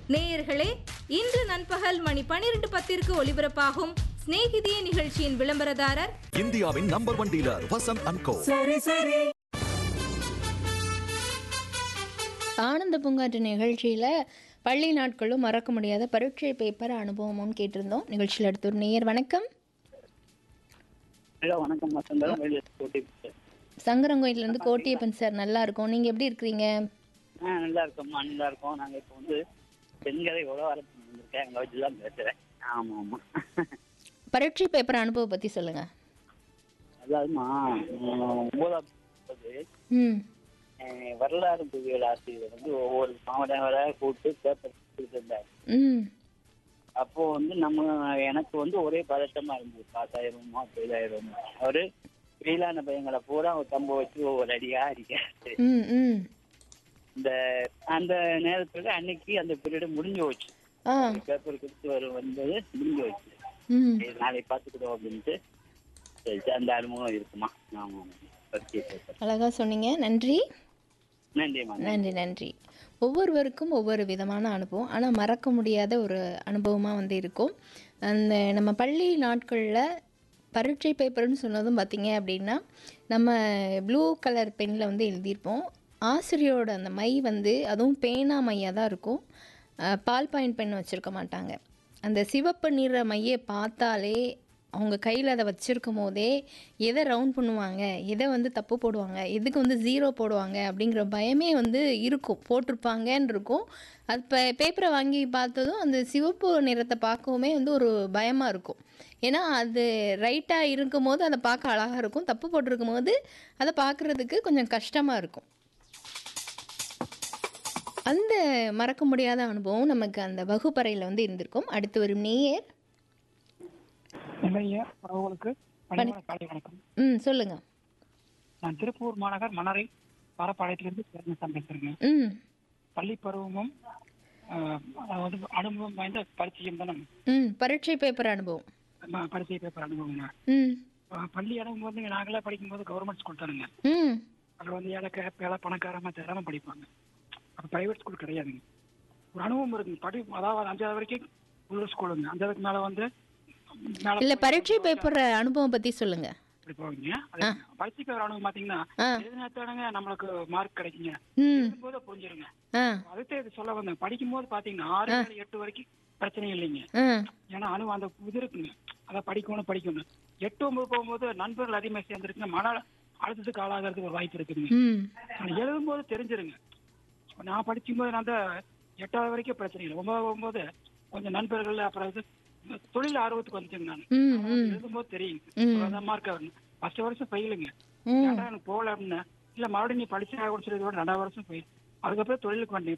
நேயர்களே இன்று நண்பகல் மணி பனிரெண்டு பத்திற்கு ஒலிபரப்பாகும் சிநேகிதியே நிகழ்ச்சியின் விளம்பரதாரர் இந்தியாவின் number one dealer Vasanth and co ஆனந்த பூங்காற்று நிகழ்ச்சியில் பள்ளி நாட்களும் மறக்க முடியாத பரீட்சை பேப்பர் அனுபவமும் கேட்டிருந்தோம் நிகழ்ச்சியில் அடுத்த ஒரு நேயர் வணக்கம் ஹலோ வணக்கம் வசந்தம் வெளியே போட்டி சங்கரங்கோயிலேருந்து கோட்டியப்பன் சார் நல்லா இருக்கும் நீங்கள் எப்படி இருக்கிறீங்க ஆ நல்லா இருக்கோம்மா நல்லா இருக்கோம் நாங்கள் இப்போ வந்து பெண்களை உழவாரம் வந்திருக்கேன் எங்களை வச்சு தான் பேசுகிறேன் ஆமாம் ஆமாம் பரீட்சை பேப்பர் அனுபவம் பற்றி சொல்லுங்கள் அதாவதுமா உம், ஒன்பதாம் போது ம் வரலாறு புவியியல் ஆசிரியர் வந்து ஒவ்வொரு மாவட்டங்களாக கூப்பிட்டு பேப்பர் கொடுத்துருந்தார் ம் அப்போ வந்து நம்ம எனக்கு வந்து ஒரே பதட்டமா இருந்தது பாஸ் ஆயிருமோ ஃபெயில் ஆயிருமோ அவரு ஃபெயிலான பையங்களை பூரா ஒரு கம்பை வச்சு ஒவ்வொரு அடியா அடிக்க ம் ம் இந்த அந்த நேரத்துல அன்னைக்கு அந்த பீரியட் முடிஞ்சு போச்சு ஆ பேப்பர் கொடுத்து வரும் வந்தது முடிஞ்சு போச்சு ம் சரி, நாளைக்கு பார்த்துக்கிடுவோம் அப்படின்ட்டு சரி சரி, அந்த அனுபவம் இருக்குமா ஆமா பரிச்சை பேப்பர் அழகாக சொன்னீங்க நன்றி நன்றிம்மா நன்றி நன்றி ஒவ்வொருவருக்கும் ஒவ்வொரு விதமான அனுபவம் ஆனால் மறக்க முடியாத ஒரு அனுபவமாக வந்து இருக்கும் அந்த நம்ம பள்ளி நாட்களில் பரீட்சை பேப்பர்னு சொன்னதும் பார்த்தீங்க அப்படின்னா நம்ம ப்ளூ கலர் பெனில் வந்து எழுதியிருப்போம் ஆசிரியரோட அந்த மை வந்து அதுவும் பேனா மையாக தான் இருக்கும் அஹ், பால் பாயிண்ட் பென் வச்சுருக்க மாட்டாங்க அந்த சிவப்பு நிற மையை பார்த்தாலே அவங்க கையில் அதை வச்சுருக்கும் போதே எதை ரவுண்ட் பண்ணுவாங்க எதை வந்து தப்பு போடுவாங்க எதுக்கு வந்து ஜீரோ போடுவாங்க அப்படிங்கிற பயமே வந்து இருக்கும் போட்டிருப்பாங்கன்னு இருக்கும் அது இப்போ பேப்பரை வாங்கி பார்த்ததும் அந்த சிவப்பு நிறத்தை பார்க்கவுமே வந்து ஒரு பயமாக இருக்கும் ஏன்னா அது ரைட்டாக இருக்கும் போது அதை பார்க்க அழகாக இருக்கும் தப்பு போட்டிருக்கும் போது அதை பார்க்குறதுக்கு கொஞ்சம் கஷ்டமாக இருக்கும் அந்த மறக்க முடியாத அனுபவம் நமக்கு அந்த வகுப்பறையில் வந்து இருந்திருக்கும் அடுத்து வரும் நேயர் இல்லையா அவர்களுக்கு பணிவான காலை வணக்கம் ம் சொல்லுங்கள் நான் திருப்பூர் மாநகர் மணரை பாரப்பாளையத்திலிருந்து சேர்ந்தேன் பேசுறேங்க ம் பள்ளி பருவமும் ஆஹ், அதாவது அனுபவம் வாய்ந்த பரிச்சயம் தான் ம் பரீட்சை பேப்பர் அனுபவம் நம்ம பரிச்சை பேப்பர் அனுபவங்க ம் ஆஹ், பள்ளி அனுபவம் வந்து நாங்களே படிக்கும்போது கவர்மெண்ட் ஸ்கூல் தானுங்க ம் அதில் வந்து ஏழை பேலை பணக்காரமா தராம படிப்பாங்க அப்போ பிரைவேட் ஸ்கூல் கிடையாதுங்க ஒரு அனுபவம் இருக்குங்க படி அதாவது அஞ்சாவது வரைக்கும் உள்ள ஸ்கூலுங்க அஞ்சாவதுக்கு மேலே வந்து மேலே இல்லை பரீட்சை பேப்பர் அனுபவம் பற்றி சொல்லுங்கள் அப்படி போவீங்க அது பரிச்சை பேப்பர் அனுபவம் பார்த்தீங்கன்னா ஆ எழுதினாத்தானுங்க நம்மளுக்கு மார்க் கிடைக்குங்க ம் எழுதும்போது புரிஞ்சிருங்க ஆ அதுதான் இது சொல்ல வந்தேன் படிக்கும்போது பாத்தீங்கன்னா ஆறு ஏழு எட்டு வரைக்கும் பிரச்சனை இல்லைங்க ஆ ஏன்னா அணு அந்த இது இருக்குங்க அதை படிக்கணும் படிக்கணும் எட்டு ஒன்பது போகும்போது நண்பர்கள் அதிகமாக சேர்ந்துருக்குங்க மன அழுத்தத்துக்கு ஆளாகிறதுக்கு ஒரு வாய்ப்பு இருக்குதுங்க ம் ஆனா எழுதும்போது தெரிஞ்சிருங்க இப்ப நான் படிக்கும்போது நான் அந்த எட்டாவது வரைக்கும் பிரச்சனை இல்லை ஒன்பதாவது போகும்போது கொஞ்சம் நண்பர்கள் அப்புறம் இது தொழில் ஆர்வத்துக்கு வந்துச்சுங்க நான் ம் ம் எழுதும்போது தெரியுங்க ம். அதான் மார்க் வரணும் ஃபர்ஸ்ட் வருஷம் ஃபெயிலுங்க ம் ஏன்டா எனக்கு போகல அப்படின்னா இல்ல மறுபடியும் நீ படிச்சு சொல்லி ரெண்டாவது வருஷம் ஃபெயில் அதுக்கப்புறம் தொழிலுக்கு வந்தேன்